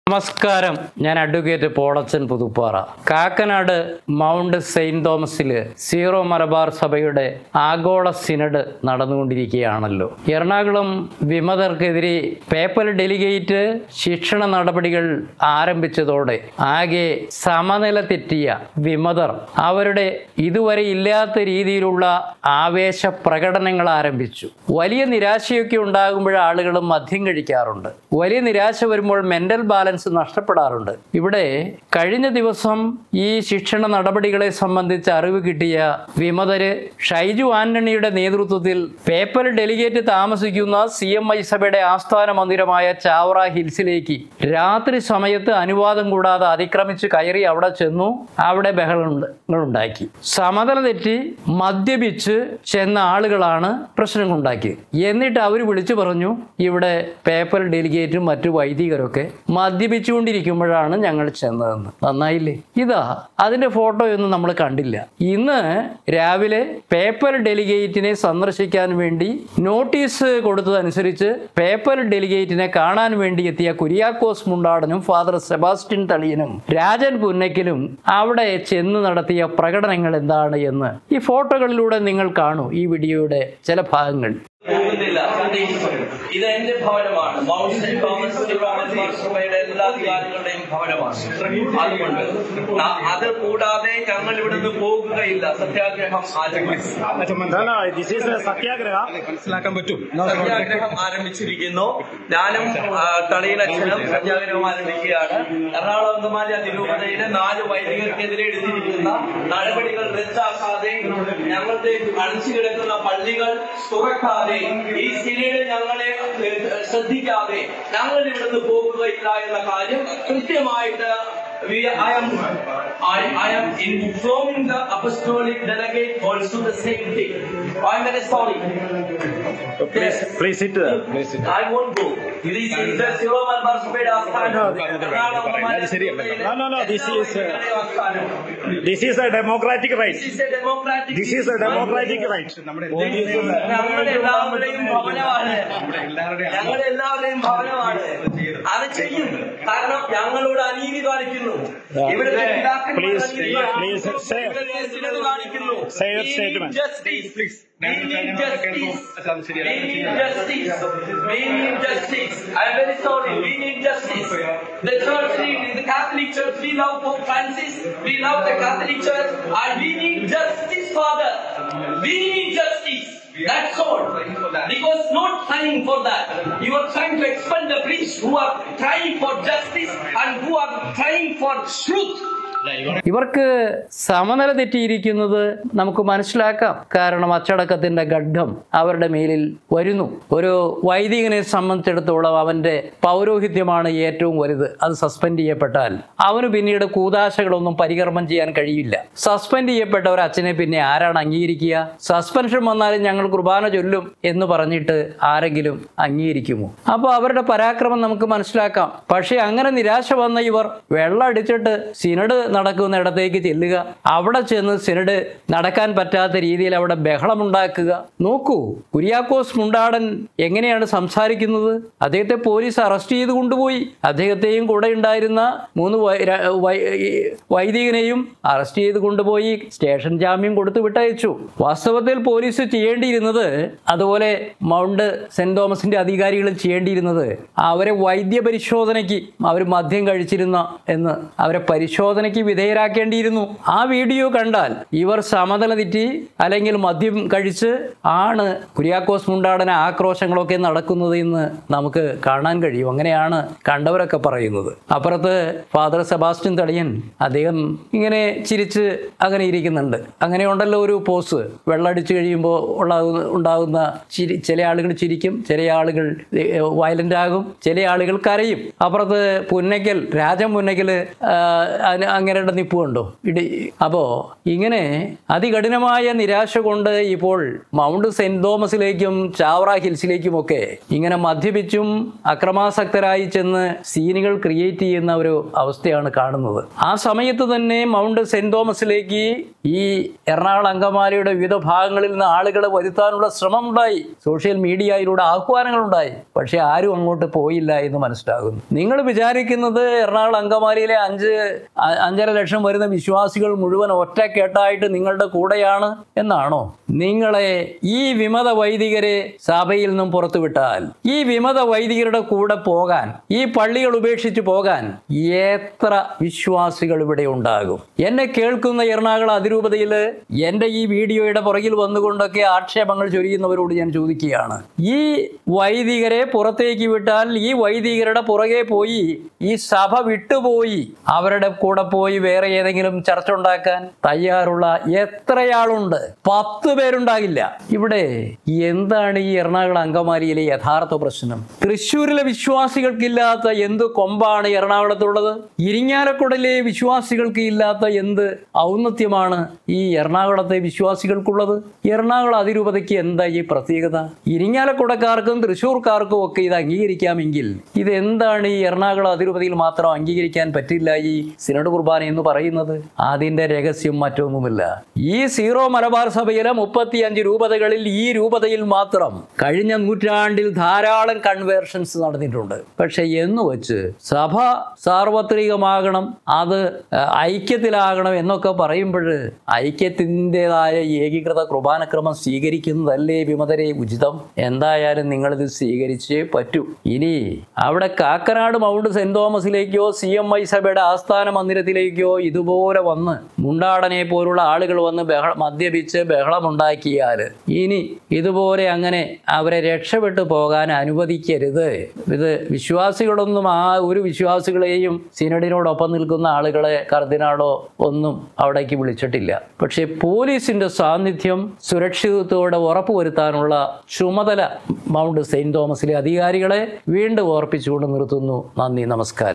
നമസ്കാരം ഞാൻ advocate Polachan Puthuppara Kakkanad mount saint തോമസില് സീറോ മലബാർ സഭയുടെ ആഗോള സിനഡ് നടന്നുകൊണ്ടിരിക്കുകയാണല്ലോ എറണാകുളം വിമതർക്കെതിരെ പേപ്പർ ഡെലിഗേറ്റ് ശിക്ഷണ നടപടികൾ ആരംഭിച്ചതോടെ ആകെ സമനില തെറ്റിയ വിമതർ അവരുടെ ഇതുവരെ ഇല്ലാത്ത രീതിയിലുള്ള ആവേശ പ്രകടനങ്ങൾ ആരംഭിച്ചു വലിയ നിരാശയൊക്കെ ഉണ്ടാകുമ്പോൾ ആളുകൾ മദ്യം കഴിക്കാറുണ്ട് വലിയ നിരാശ വരുമ്പോൾ മെന്റൽ ബാലൻസ് നഷ്ടപ്പെടാറുണ്ട് ഇവിടെ കഴിഞ്ഞ ദിവസം ഈ ശിക്ഷണ നടപടികളെ സംബന്ധിച്ച് അറിവ് കിട്ടിയ വിമതര് ഷൈജു ആന്റണിയുടെ നേതൃത്വത്തിൽ പേപ്പർ ഡെലിഗേറ്റ് താമസിക്കുന്ന സി എം ഐ സഭയുടെ ആസ്ഥാന മന്ദിരമായ ചാവറ ഹിൽസിലേക്ക് രാത്രി സമയത്ത് അനുവാദം കൂടാതെ അതിക്രമിച്ച് കയറി അവിടെ ചെന്നു അവിടെ ബഹളങ്ങൾ ഉണ്ടാക്കി സമതല തെറ്റി മദ്യപിച്ച് ചെന്ന ആളുകളാണ് പ്രശ്നങ്ങൾ ഉണ്ടാക്കിയത് എന്നിട്ട് അവർ വിളിച്ചു പറഞ്ഞു ഇവിടെ പേപ്പർ ഡെലിഗേറ്റും മറ്റു വൈദികരൊക്കെ മദ്യപിച്ചുകൊണ്ടിരിക്കുമ്പോഴാണ് ഞങ്ങൾ ചെന്നതെന്ന് നന്നായില്ലേ ഇതാ അതിന്റെ ഫോട്ടോയൊന്നും നമ്മൾ കണ്ടില്ല ഇന്ന് രാവിലെ പേപ്പർ ഡെലിഗേറ്റിനെ സന്ദർശിക്കാൻ വേണ്ടി നോട്ടീസ് കൊടുത്തതനുസരിച്ച് പേപ്പർ ഡെലിഗേറ്റിനെ കാണാൻ വേണ്ടി എത്തിയ കുര്യാക്കോസ് മുണ്ടാടനും ഫാദർ സെബാസ്റ്റ്യൻ തളിയനും രാജൻ പുന്നയ്ക്കലും അവിടെ ചെന്ന് നടത്തിയ പ്രകടനങ്ങൾ എന്താണ് എന്ന് ഈ ഫോട്ടോകളിലൂടെ നിങ്ങൾ കാണൂ ഈ വീഡിയോയുടെ ചില ഭാഗങ്ങൾ പോകുന്നില്ല ഇത് എന്റെ ഭവനമാണ് മൗണ്ട് സെന്റ് തോമസ് തിരുവാമൂർ സഭയുടെ എല്ലാ അധികാരികളുടെയും ഭവനമാണ് അതുകൊണ്ട് ന- അത് കൂടാതെ ഞങ്ങൾ ഇവിടുന്ന് പോകുകയില്ല സത്യാഗ്രഹം ആരംഭിച്ചു No, no, this is a satyagraha. മനസ്സിലാക്കാൻ പറ്റും സത്യാഗ്രഹം ആരംഭിച്ചിരിക്കുന്നു ഞാനും ആ, തളിയിലച്ഛനും സത്യാഗ്രഹം ആരംഭിക്കുകയാണ് എറണാകുളം അന്തമാലി അതിരൂപതയിലെ നാല് വൈദികർക്കെതിരെ എടുത്തിരിക്കുന്ന നടപടികൾ റദ്ദാക്കാതെ ഞങ്ങളുടെ അടച്ചു കിടക്കുന്ന പള്ളികൾ തുറക്കാതെ ഈ സിനഡ് ഞങ്ങളെ ഏഹ്, ശ്രദ്ധിക്കാതെ ഞങ്ങൾ ഇവിടുന്ന് പോകുകയില്ല എന്ന കാര്യം കൃത്യമായിട്ട് we, I am I, I am informing the apostolic delegate also the same thing. I'm very sorry. Please, please sit there. I won't go. It is it is a zero Malabar സഭയുടെ ആസ്ഥാനം. അത് ശരിയല്ല. No, no, no, this is, uh, ആസ്ഥാനം. This is a democratic right. This is a democratic. This is a democratic right. നമ്മുടെ ഞങ്ങളുടെ എല്ലാവരുടെയും ഭവനമാണ് എല്ലാവരുടെയും ഞങ്ങളുടെ എല്ലാവരുടെയും ഭവനമാണ് അത് ചെയ്യും കാരണം ഞങ്ങളോട് അനീതി കാണിക്കുന്നു ഇവിടുത്തെ പിതാക്കന്മാർ Please, അനീതി please കാണിക്കുന്നു. say- ഇവിടുത്തെ സിനഡ് കാണിക്കുന്നു Say your We need statement. justice. Please. We need justice. അത് ശരിയല്ല. We need justice. We need justice. I am very sorry. We need justice. The church, need- the Catholic Church, we love Pope Francis. We love the Catholic Church, and we need justice, Father. We need justice. That's all. Because not trying for that. You are trying to expel the priests who are trying for justice and who are trying for truth. ഇവർക്ക് സമനില തെറ്റിയിരിക്കുന്നത് നമുക്ക് മനസ്സിലാക്കാം കാരണം അച്ചടക്കത്തിന്റെ ഘഡ്ഢം അവരുടെ മേലിൽ വരുന്നു ഒരു വൈദികനെ സംബന്ധിച്ചിടത്തോളം അവന്റെ പൗരോഹിത്യമാണ് ഏറ്റവും വലുത് അത് സസ്പെൻഡ് ചെയ്യപ്പെട്ടാൽ അവന് പിന്നീട് കൂതാശകളൊന്നും പരികർമ്മം ചെയ്യാൻ കഴിയില്ല സസ്പെൻഡ് ചെയ്യപ്പെട്ട ഒരു അച്ഛനെ പിന്നെ ആരാണ് അംഗീകരിക്കുക സസ്പെൻഷൻ വന്നാലും ഞങ്ങൾ കുർബാന ചൊല്ലും എന്ന് പറഞ്ഞിട്ട് ആരെങ്കിലും അംഗീകരിക്കുമോ അപ്പോൾ അവരുടെ പരാക്രമം നമുക്ക് മനസ്സിലാക്കാം പക്ഷേ അങ്ങനെ നിരാശ വന്ന ഇവർ വെള്ളം അടിച്ചിട്ട് സിനഡ് നടക്കുന്ന ഇടത്തേക്ക് ചെല്ലുക അവിടെ ചെന്ന് സിനഡ് നടക്കാൻ പറ്റാത്ത രീതിയിൽ അവിടെ ബഹളമുണ്ടാക്കുക നോക്കൂ കുര്യാക്കോസ് മുണ്ടാടൻ എങ്ങനെയാണ് സംസാരിക്കുന്നത് അദ്ദേഹത്തെ പോലീസ് അറസ്റ്റ് ചെയ്ത് കൊണ്ടുപോയി അദ്ദേഹത്തെയും കൂടെ ഉണ്ടായിരുന്ന മൂന്ന് വൈ- ര- വൈ- ഈ വൈദികനെയും അറസ്റ്റ് ചെയ്ത് കൊണ്ടുപോയി സ്റ്റേഷൻ ജാമ്യം കൊടുത്തു വിട്ടയച്ചു വാസ്തവത്തിൽ പോലീസ് ചെയ്യേണ്ടിയിരുന്നത് അതുപോലെ മൗണ്ട് സെന്റ് തോമസിന്റെ അധികാരികൾ ചെയ്യേണ്ടിയിരുന്നത് അവരെ വൈദ്യ പരിശോധനയ്ക്ക് അവർ മദ്യം കഴിച്ചിരുന്ന എന്ന് അവരെ പരിശോധനയ്ക്ക് വിധേയരാക്കേണ്ടിയിരുന്നു ആ വീഡിയോ കണ്ടാൽ ഇവർ സമതല തെറ്റി അല്ലെങ്കിൽ മദ്യം കഴിച്ച് ആണ് കുര്യാക്കോസ് മുണ്ടാടന ആക്രോശങ്ങളൊക്കെ നടക്കുന്നത് എന്ന് നമുക്ക് കാണാൻ കഴിയും അങ്ങനെയാണ് കണ്ടവരൊക്കെ പറയുന്നത് അപ്പുറത്ത് ഫാദർ സെബാസ്റ്റ്യൻ തളിയൻ അദ്ദേഹം ഇങ്ങനെ ചിരിച്ച് അങ്ങനെ ഇരിക്കുന്നുണ്ട് അങ്ങനെ ഉണ്ടല്ലോ ഒരു പോസ് വെള്ളമടിച്ച് കഴിയുമ്പോൾ ഉള്ള ഉണ്ടാകുന്ന ചിരി ചില ആളുകൾ ചിരിക്കും ചില ആളുകൾ വയലൻ്റ് ആകും ചില ആളുകൾ കരയും അപ്പുറത്ത് പുന്നയ്ക്കൽ രാജൻ പുന്നയ്ക്കൽ ആ, അതിന് അങ്ങനെ അങ്ങനെയുടെ നിപ്പ് കണ്ടോ ഇടി അപ്പോൾ ഇങ്ങനെ അതികഠിനമായ നിരാശ കൊണ്ട് ഇപ്പോൾ മൗണ്ട് സെന്റ് തോമസിലേക്കും ചാവറ ഹിൽസിലേക്കുമൊക്കെ ഇങ്ങനെ മദ്യപിച്ചും അക്രമാസക്തരായി ചെന്ന് സീനുകൾ ക്രിയേറ്റ് ചെയ്യുന്ന ഒരു അവസ്ഥയാണ് കാണുന്നത് ആ സമയത്ത് തന്നെ മൗണ്ട് സെന്റ് തോമസിലേക്ക് ഈ എറണാകുളം അങ്കമാലിയുടെ വിവിധ ഭാഗങ്ങളിൽ നിന്ന് ആളുകളെ വരുത്താനുള്ള ശ്രമം ഉണ്ടായി സോഷ്യൽ മീഡിയയിലൂടെ ആഹ്വാനങ്ങളുണ്ടായി പക്ഷെ ആരും അങ്ങോട്ട് പോയില്ല എന്ന് മനസ്സിലാകുന്നു നിങ്ങൾ വിചാരിക്കുന്നത് എറണാകുളം അങ്കമാലിയിലെ അഞ്ച് അ- അഞ്ചര ലക്ഷം വരുന്ന വിശ്വാസികൾ മുഴുവൻ ഒറ്റക്കെട്ടായിട്ട് നിങ്ങളുടെ കൂടെയാണ് എന്നാണോ നിങ്ങളെ ഈ വിമത വൈദികരെ സഭയിൽ നിന്നും പുറത്തുവിട്ടാൽ ഈ വിമത വൈദികരുടെ കൂടെ പോകാൻ ഈ പള്ളികൾ ഉപേക്ഷിച്ച് പോകാൻ എത്ര വിശ്വാസികൾ ഇവിടെ ഉണ്ടാകും എന്നെ കേൾക്കുന്ന എറണാകുളം അതിരൂപതയിൽ എൻ്റെ ഈ വീഡിയോയുടെ പുറകിൽ വന്നുകൊണ്ടൊക്കെ ആക്ഷേപങ്ങൾ ചൊരിയുന്നവരോട് ഞാൻ ചോദിക്കുകയാണ് ഈ വൈദികരെ പുറത്തേക്ക് വിട്ടാൽ ഈ വൈദികരുടെ പുറകെ പോയി ഈ സഭ വിട്ടുപോയി അവരുടെ കൂടെ പോയി വേറെ ഏതെങ്കിലും ചർച്ച ഉണ്ടാക്കാൻ തയ്യാറുള്ള എത്രയാളുണ്ട് പത്ത് പേരുണ്ടാകില്ല ഇവിടെ എന്താണ് ഈ എറണാകുളം അങ്കമാലിയിലെ യഥാർത്ഥ പ്രശ്നം തൃശ്ശൂരിലെ വിശ്വാസികൾക്കില്ലാത്ത എന്ത് കൊമ്പാണ് എറണാകുളത്തുള്ളത് ഇരിങ്ങാലക്കുടയിലെ വിശ്വാസികൾക്ക് ഇല്ലാത്ത എന്ത് ഔന്നത്യമാണ് ഈ എറണാകുളത്തെ വിശ്വാസികൾക്കുള്ളത് എറണാകുളം അതിരൂപതയ്ക്ക് എന്താ ഈ പ്രത്യേകത ഇരിങ്ങാലക്കുടക്കാർക്കും തൃശ്ശൂർക്കാർക്കും ഒക്കെ ഇത് അംഗീകരിക്കാമെങ്കിൽ ഇത് എന്താണ് ഈ എറണാകുളം അതിരൂപതയിൽ മാത്രം അംഗീകരിക്കാൻ പറ്റില്ല ഈ സിനഡ് കുർബാന എന്ന് പറയുന്നത് അതിന്റെ രഹസ്യം മറ്റൊന്നുമില്ല ഈ സീറോ മലബാർ സഭയിലെ മുപ്പത്തിയഞ്ച് രൂപതകളിൽ ഈ രൂപതയിൽ മാത്രം കഴിഞ്ഞ നൂറ്റാണ്ടിൽ ധാരാളം കൺവേർഷൻസ് നടന്നിട്ടുണ്ട് പക്ഷെ എന്ന് വെച്ച് സഭ സാർവത്രികമാകണം അത് അഹ്, ഐക്യത്തിലാകണം എന്നൊക്കെ പറയുമ്പോൾ ഐക്യത്തിൻ്റെതായ ഏകീകൃത കുർബാനക്രമം സ്വീകരിക്കുന്നതല്ലേ വിമതരെ ഉചിതം എന്തായാലും നിങ്ങളിത് സ്വീകരിച്ചേ പറ്റൂ ഇനി അവിടെ കാക്കനാട് മൗണ്ട് സെന്റ് തോമസിലേക്കോ സി എം ഐ സഭയുടെ ആസ്ഥാന മന്ദിരത്തിലേക്കോ ഇതുപോലെ വന്ന് മുണ്ടാടനെ പോലുള്ള ആളുകൾ വന്ന് ബഹള മദ്യപിച്ച് ബഹളമുണ്ടാക്കിയാൽ ഇനി ഇതുപോലെ അങ്ങനെ അവരെ രക്ഷപ്പെട്ടു പോകാൻ അനുവദിക്കരുത് ഇത് വിശ്വാസികളൊന്നും ആ ഒരു വിശ്വാസികളെയും സിനഡിനോടൊപ്പം നിൽക്കുന്ന ആളുകളെ കർദിനാളോ ഒന്നും അവിടേക്ക് വിളിച്ചിട്ടില്ല പക്ഷേ പോലീസിന്റെ സാന്നിധ്യം സുരക്ഷിതത്വത്തോടെ ഉറപ്പുവരുത്താനുള്ള ചുമതല മൗണ്ട് സെയിന്റ് തോമസിലെ അധികാരികളെ വീണ്ടും ഓർപ്പിച്ചുകൊണ്ട് നിർത്തുന്നു നന്ദി നമസ്കാരം